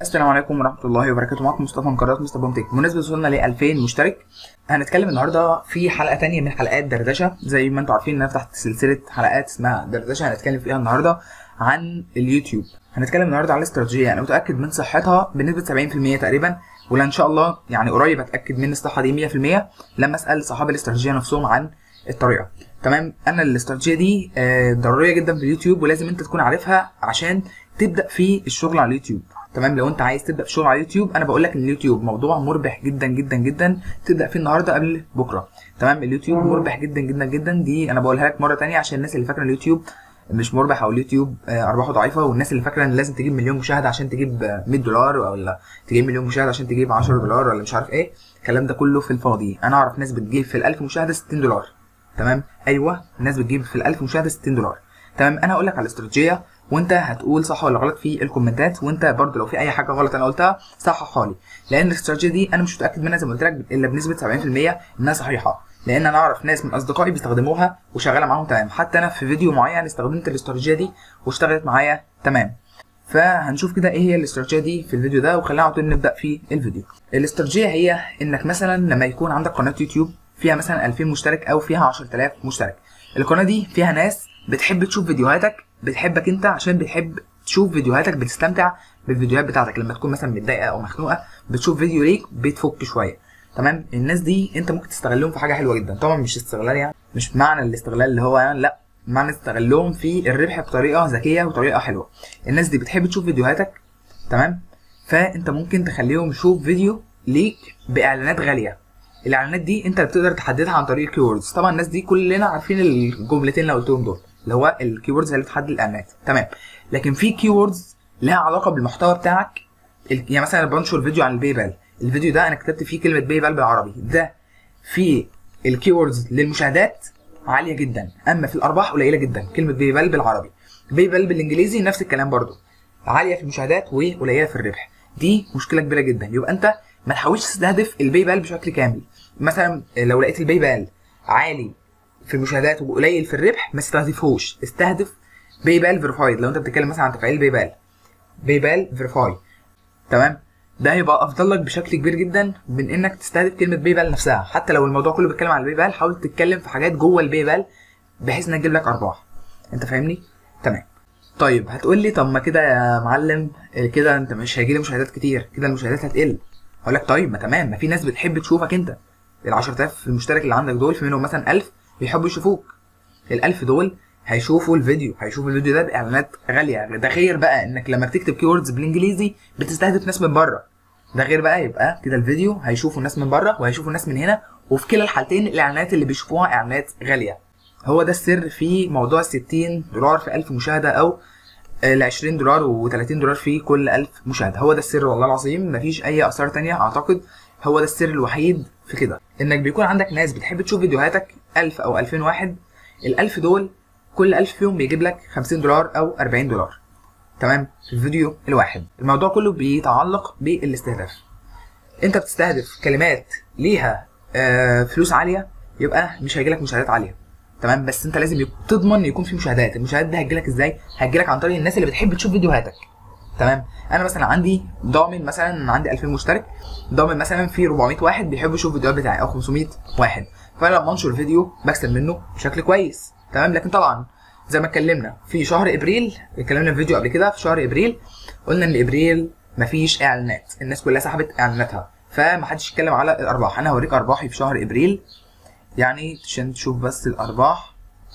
السلام عليكم ورحمه الله وبركاته معكم مصطفى من قناه مصطفى بومتك بمناسبه وصلنا ل 2000 مشترك هنتكلم النهارده في حلقه تانية من حلقات دردشه زي ما انتم عارفين ان انا فتحت سلسله حلقات اسمها دردشه هنتكلم فيها النهارده عن اليوتيوب هنتكلم النهارده على الاستراتيجيه انا متاكد من صحتها بنسبه 70% تقريبا ولا ان شاء الله يعني قريب اتاكد من الصحه دي 100% لما اسال صحاب الاستراتيجيه نفسهم عن الطريقه تمام انا الاستراتيجيه دي آه، ضروريه جدا في اليوتيوب ولازم انت تكون عارفها عشان تبدا في الشغل على اليوتيوب تمام لو انت عايز تبدا في الشغل على اليوتيوب انا بقول لك ان اليوتيوب موضوع مربح جدا جدا جدا تبدا فيه النهارده قبل بكره تمام اليوتيوب مربح جدا جدا جدا دي انا بقولها لك مره تانية عشان الناس اللي فاكره اليوتيوب مش مربح او اليوتيوب آه، ارباحه ضعيفه والناس اللي فاكره ان لازم تجيب مليون مشاهده عشان تجيب آه، 100 دولار ولا تجيب مليون مشاهده عشان تجيب 10 دولار ولا مش عارف ايه الكلام ده كله في الفاضي انا اعرف ناس بتجيب في ال1000 مشاهده 60 دولار تمام ايوه الناس بتجيب في ال1000 مشاهده 60 دولار تمام انا هقول لك على الاستراتيجيه وانت هتقول صح ولا غلط في الكومنتات وانت برضو لو في اي حاجه غلط انا قلتها صححها لي لان الاستراتيجيه دي انا مش متاكد منها زي ما قلت لك الا بنسبه 70% انها صحيحه لان انا اعرف ناس من اصدقائي بيستخدموها وشغاله معاهم تمام حتى انا في فيديو معين استخدمت الاستراتيجيه دي واشتغلت معايا تمام فهنشوف كده ايه هي الاستراتيجيه دي في الفيديو ده وخلينا على طول نبدا في الفيديو الاستراتيجيه هي انك مثلا لما يكون عندك قناه يوتيوب فيها مثلا 2000 مشترك او فيها 10000 مشترك القناه دي فيها ناس بتحب تشوف فيديوهاتك بتحبك انت عشان بتحب تشوف فيديوهاتك بتستمتع بالفيديوهات بتاعتك لما تكون مثلا متضايقه او مخنوقه بتشوف فيديو ليك بتفك شويه تمام الناس دي انت ممكن تستغلهم في حاجه حلوه جدا طبعا مش استغلال يعني مش معنى الاستغلال اللي هو يعني لا معنى استغلهم في الربح بطريقه ذكيه وطريقه حلوه الناس دي بتحب تشوف فيديوهاتك تمام فانت ممكن تخليهم يشوف فيديو ليك باعلانات غاليه الاعلانات دي انت بتقدر تحددها عن طريق الكيوردز طبعا الناس دي كلنا عارفين الجملتين اللي قلتهم دول اللي هو الكيوردز اللي بتحدد الاعلانات تمام لكن في كيوردز لها علاقه بالمحتوى بتاعك ال- يعني مثلا أنا بنشر فيديو عن الباي بال الفيديو ده انا كتبت فيه كلمه باي بال بالعربي ده في الكيوردز للمشاهدات عاليه جدا اما في الارباح قليله جدا كلمه باي بال بالعربي باي بال بالانجليزي نفس الكلام برضو عاليه في المشاهدات وقليله في الربح دي مشكله كبيره جدا يبقى انت ما تحاولش تستهدف الباي بال بشكل كامل مثلا لو لقيت الباي بال عالي في المشاهدات وقليل في الربح ما تستهدفهوش استهدف باي بال فيرفايد لو انت بتتكلم مثلا عن تفعيل باي بال باي بال فيرفاي تمام ده هيبقى افضل لك بشكل كبير جدا من انك تستهدف كلمه باي بال نفسها حتى لو الموضوع كله بيتكلم عن الباي بال حاول تتكلم في حاجات جوه الباي بال بحيث انها تجيب لك ارباح انت فاهمني تمام طيب هتقول لي طب ما كده يا معلم كده انت مش هيجي لي مشاهدات كتير كده المشاهدات هتقل هقول لك طيب ما تمام ما في ناس بتحب تشوفك انت ال 10000 المشترك اللي عندك دول في منهم مثلا 1000 بيحبوا يشوفوك ال 1000 دول هيشوفوا الفيديو هيشوفوا الفيديو ده باعلانات غاليه ده غير بقى انك لما بتكتب كيوردز بالانجليزي بتستهدف ناس من بره ده غير بقى يبقى كده الفيديو هيشوفوا الناس من بره وهيشوفوا الناس من هنا وفي كلا الحالتين الاعلانات اللي بيشوفوها اعلانات غاليه هو ده السر في موضوع 60 دولار في 1000 مشاهده او ال 20 دولار و30 دولار في كل 1000 مشاهده هو ده السر والله العظيم مفيش اي اسرار تانية اعتقد هو ده السر الوحيد في كده انك بيكون عندك ناس بتحب تشوف فيديوهاتك 1000 او 2000 واحد ال 1000 دول كل 1000 فيهم بيجيب لك 50 دولار او 40 دولار تمام في الفيديو الواحد الموضوع كله بيتعلق بالاستهداف انت بتستهدف كلمات ليها آه فلوس عاليه يبقى مش هيجيلك مشاهدات عاليه تمام بس انت لازم يك- تضمن يكون في مشاهدات المشاهدات دي هتجيلك ازاي هتجيلك عن طريق الناس اللي بتحب تشوف فيديوهاتك تمام انا مثلا عندي ضامن مثلا عندي 2000 مشترك ضامن مثلا في 400 واحد بيحبوا يشوفوا الفيديوهات بتاعي او 500 واحد فانا لما انشر فيديو بكسب منه بشكل كويس تمام لكن طبعا زي ما اتكلمنا في شهر ابريل اتكلمنا في فيديو قبل كده في شهر ابريل قلنا ان ابريل مفيش اعلانات الناس كلها سحبت اعلاناتها فمحدش يتكلم على الارباح انا هوريك ارباحي في شهر ابريل يعني عشان تشوف بس الارباح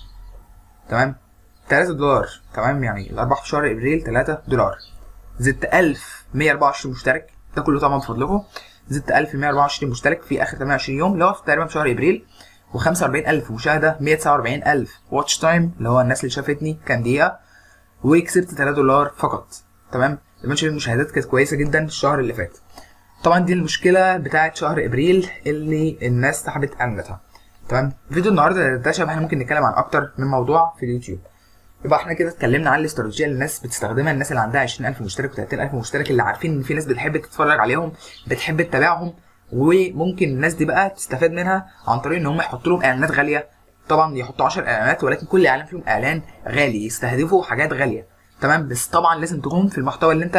تمام 3 دولار تمام يعني الارباح في شهر ابريل 3 دولار زدت 1124 مشترك ده كله طبعا بفضلكم زدت 1124 مشترك في اخر 28 يوم اللي هو في تقريبا في شهر ابريل و45000 مشاهده 149000 واتش تايم اللي هو الناس اللي شافتني كان دقيقه وكسبت 3 دولار فقط تمام زي ما انت شايف المشاهدات كانت كويسه جدا الشهر اللي فات طبعا دي المشكله بتاعت شهر ابريل اللي الناس سحبت اعلاناتها تمام فيديو النهارده ده شبه احنا ممكن نتكلم عن اكتر من موضوع في اليوتيوب يبقى احنا كده اتكلمنا عن الاستراتيجيه اللي الناس بتستخدمها الناس اللي عندها 20000 مشترك و30000 مشترك اللي عارفين ان في ناس بتحب تتفرج عليهم بتحب تتابعهم وممكن الناس دي بقى تستفاد منها عن طريق ان هم يحطوا لهم اعلانات غاليه طبعا يحطوا 10 اعلانات ولكن كل اعلان فيهم اعلان غالي يستهدفوا حاجات غاليه تمام بس طبعا لازم تكون في المحتوى اللي انت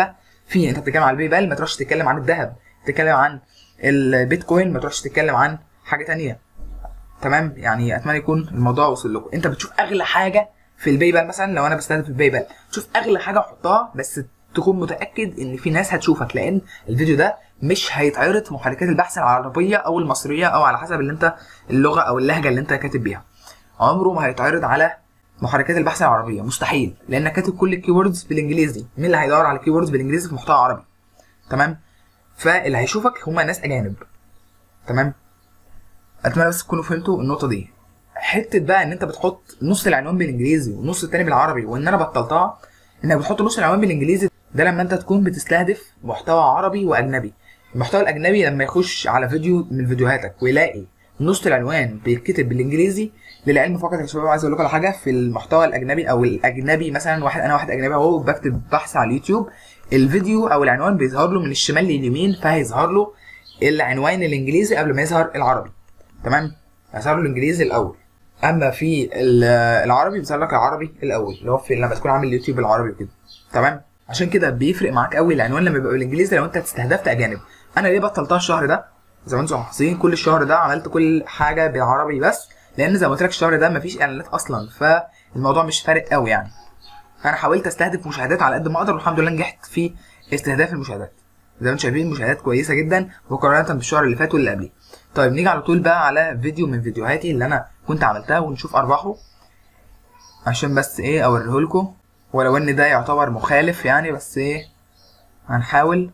في انت بتتكلم عن الباي بال ما تروحش تتكلم عن الذهب تتكلم عن البيتكوين ما تروحش تتكلم عن حاجه تانية تمام يعني اتمنى يكون الموضوع وصل لكم انت بتشوف اغلى حاجه في الباي بال مثلا لو انا بستهدف الباي بال تشوف اغلى حاجه احطها بس تكون متاكد ان في ناس هتشوفك لان الفيديو ده مش هيتعرض في محركات البحث العربيه او المصريه او على حسب اللي انت اللغه او اللهجه اللي انت كاتب بيها عمره ما هيتعرض على محركات البحث العربيه مستحيل لانك كاتب كل الكيوردز بالانجليزي مين اللي هيدور على الكيوردز بالانجليزي في محتوى عربي تمام فاللي هيشوفك هما ناس اجانب تمام اتمنى بس تكونوا فهمتوا النقطه دي حته بقى ان انت بتحط نص العنوان بالانجليزي والنص التاني بالعربي وان انا بطلتها انك بتحط نص العنوان بالانجليزي ده لما انت تكون بتستهدف محتوى عربي واجنبي المحتوى الاجنبي لما يخش على فيديو من فيديوهاتك ويلاقي نص العنوان بيتكتب بالانجليزي للعلم فقط يا شباب عايز اقول لكم على حاجه في المحتوى الاجنبي او الاجنبي مثلا واحد انا واحد اجنبي اهو بكتب بحث على اليوتيوب الفيديو او العنوان بيظهر له من الشمال لليمين فهيظهر له العنوان الانجليزي قبل ما يظهر العربي تمام هيظهر له الانجليزي الاول اما في العربي بيظهر لك العربي الاول اللي هو في لما تكون عامل اليوتيوب العربي وكده تمام عشان كده بيفرق معاك قوي العنوان لما يبقى بالانجليزي لو انت استهدفت اجانب انا ليه بطلتها الشهر ده زي ما انتم ملاحظين كل الشهر ده عملت كل حاجه بالعربي بس لان زي ما قلت لك الشهر ده مفيش اعلانات اصلا فالموضوع مش فارق قوي يعني فانا حاولت استهدف مشاهدات على قد ما اقدر والحمد لله نجحت في استهداف المشاهدات زي ما انتم شايفين مشاهدات كويسه جدا مقارنه بالشهر اللي فات واللي قبليه طيب نيجي على طول بقى على فيديو من فيديوهاتي اللي انا كنت عملتها ونشوف ارباحه عشان بس ايه اوريه لكم ولو ان ده يعتبر مخالف يعني بس ايه هنحاول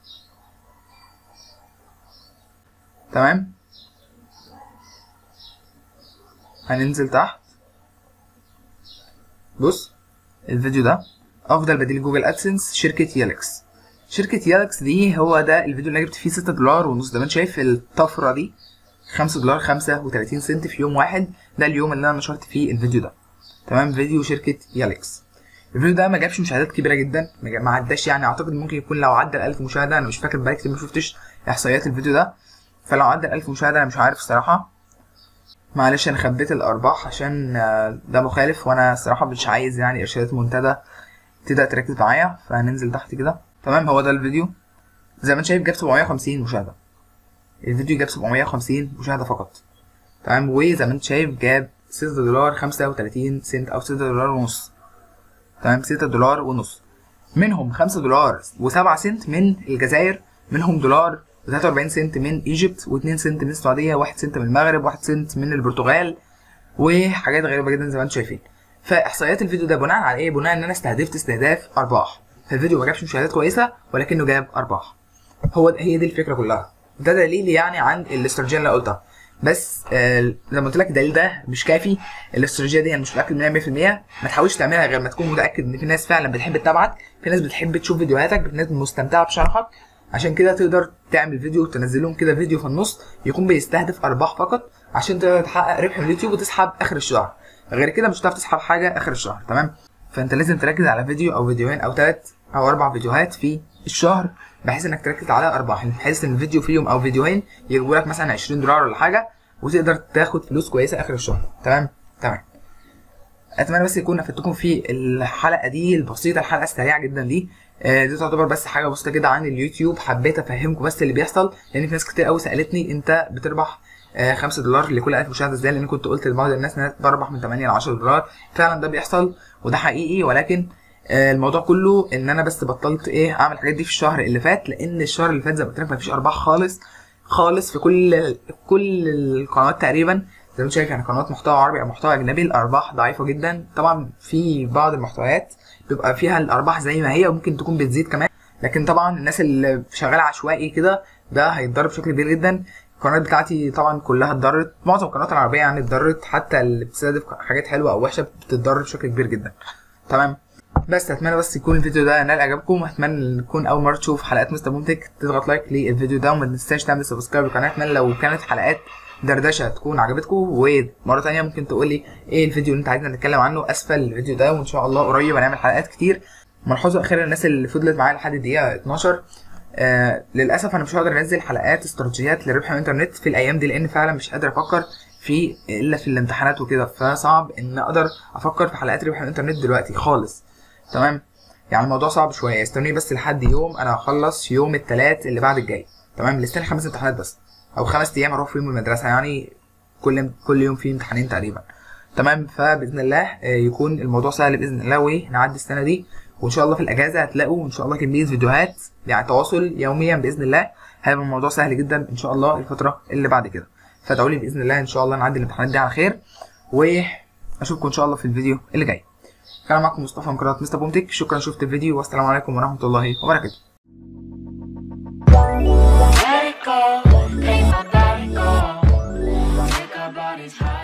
تمام هننزل تحت بص الفيديو ده افضل بديل جوجل ادسنس شركه يالكس شركه يالكس دي هو ده الفيديو اللي أنا جبت فيه 6 دولار ونص زي ما انت شايف الطفره دي 5 دولار 35 سنت في يوم واحد ده اليوم اللي انا نشرت فيه الفيديو ده تمام فيديو شركه يالكس الفيديو ده ما جابش مشاهدات كبيره جدا ما عداش يعني اعتقد ممكن يكون لو عدى ال 1000 مشاهده انا مش فاكر بقالي كتير ما شفتش احصائيات الفيديو ده فلو عدى ال 1000 مشاهده انا مش عارف الصراحه معلش انا خبيت الارباح عشان ده مخالف وانا الصراحه مش عايز يعني ارشادات منتدى تبدا تركز معايا فهننزل تحت كده تمام هو ده الفيديو زي ما انت شايف جاب 750 مشاهده الفيديو جاب 750 مشاهده فقط تمام وزي ما انت شايف جاب 6 دولار 35 سنت او 6 دولار ونص تمام 6 دولار ونص منهم 5 دولار و7 سنت من الجزائر منهم دولار و43 سنت من ايجيبت و2 سنت من السعوديه 1 سنت من المغرب 1 سنت من البرتغال وحاجات غريبه جدا زي ما انتم شايفين فاحصائيات الفيديو ده بناء على ايه بناء ان انا استهدفت استهداف ارباح فالفيديو ما جابش مشاهدات كويسه ولكنه جاب ارباح هو هي دي الفكره كلها ده دليل يعني عن الاستراتيجيه اللي قلتها بس آه زي ما قلت لك الدليل ده مش كافي الاستراتيجيه دي انا مش متاكد منها 100% ما تحاولش تعملها غير ما تكون متاكد ان في ناس فعلا بتحب تتابعك في ناس بتحب تشوف فيديوهاتك في ناس مستمتعه بشرحك عشان كده تقدر تعمل فيديو وتنزل لهم كده فيديو في النص يكون بيستهدف ارباح فقط عشان تقدر تحقق ربح من اليوتيوب وتسحب اخر الشهر غير كده مش هتعرف تسحب حاجه اخر الشهر تمام فانت لازم تركز على فيديو او فيديوهين او ثلاث او اربع فيديوهات في الشهر بحيث انك تركز على ارباح بحيث ان الفيديو فيهم او فيديوهين يجيبوا لك مثلا 20 دولار ولا حاجه وتقدر تاخد فلوس كويسه اخر الشهر تمام تمام اتمنى بس يكون افدتكم في الحلقه دي البسيطه الحلقه السريعه جدا دي آه دي تعتبر بس حاجه بسيطه كده عن اليوتيوب حبيت افهمكم بس اللي بيحصل لان في ناس كتير قوي سالتني انت بتربح 5 دولار لكل 1000 مشاهده ازاي لان كنت قلت لبعض الناس ان انا بربح من 8 ل 10 دولار فعلا ده بيحصل وده حقيقي ولكن الموضوع كله ان انا بس بطلت ايه اعمل الحاجات دي في الشهر اللي فات لان الشهر اللي فات زي ما قلت لك مفيش ارباح خالص خالص في كل كل القنوات تقريبا زي ما انت شايف يعني قنوات محتوى عربي او محتوى اجنبي الارباح ضعيفه جدا طبعا في بعض المحتويات بيبقى فيها الارباح زي ما هي وممكن تكون بتزيد كمان لكن طبعا الناس اللي شغاله عشوائي كده ده هيتضرب بشكل كبير جدا القنوات بتاعتي طبعا كلها اتضرت معظم القنوات العربيه يعني اتضرت حتى اللي بتستهدف حاجات حلوه او وحشه بتتضرر بشكل كبير جدا تمام بس اتمنى بس يكون الفيديو ده نال اعجابكم اتمنى نكون اول مره تشوف حلقات مستر بومتك تضغط لايك للفيديو ده وما تنساش تعمل سبسكرايب للقناه اتمنى لو كانت حلقات دردشه تكون عجبتكم ومره تانية ممكن تقول لي ايه الفيديو اللي انت عايزنا نتكلم عنه اسفل الفيديو ده وان شاء الله قريب هنعمل حلقات كتير ملحوظه اخيره الناس اللي فضلت معايا لحد الدقيقه 12 آه للاسف انا مش هقدر انزل حلقات استراتيجيات لربح الانترنت في الايام دي لان فعلا مش قادر افكر في الا في الامتحانات وكده فصعب ان اقدر افكر في حلقات ربح الانترنت دلوقتي خالص تمام يعني الموضوع صعب شويه استنوني بس لحد يوم انا هخلص يوم الثلاث اللي بعد الجاي تمام لسه خمس امتحانات بس او خمس ايام اروح فيهم المدرسه يعني كل كل يوم في امتحانين تقريبا تمام فباذن الله آه، يكون الموضوع سهل باذن الله ونعدي السنه دي وان شاء الله في الاجازه هتلاقوا ان شاء الله كميه فيديوهات يعني تواصل يوميا باذن الله هيبقى الموضوع سهل جدا ان شاء الله الفتره اللي بعد كده فادعوا لي باذن الله ان شاء الله نعدي الامتحانات دي على خير واشوفكم ان شاء الله في الفيديو اللي جاي كان معكم مصطفى من قناه مستر بومتك شكرا شفت الفيديو والسلام عليكم ورحمه الله وبركاته Let it go, make my body go. Make our bodies high.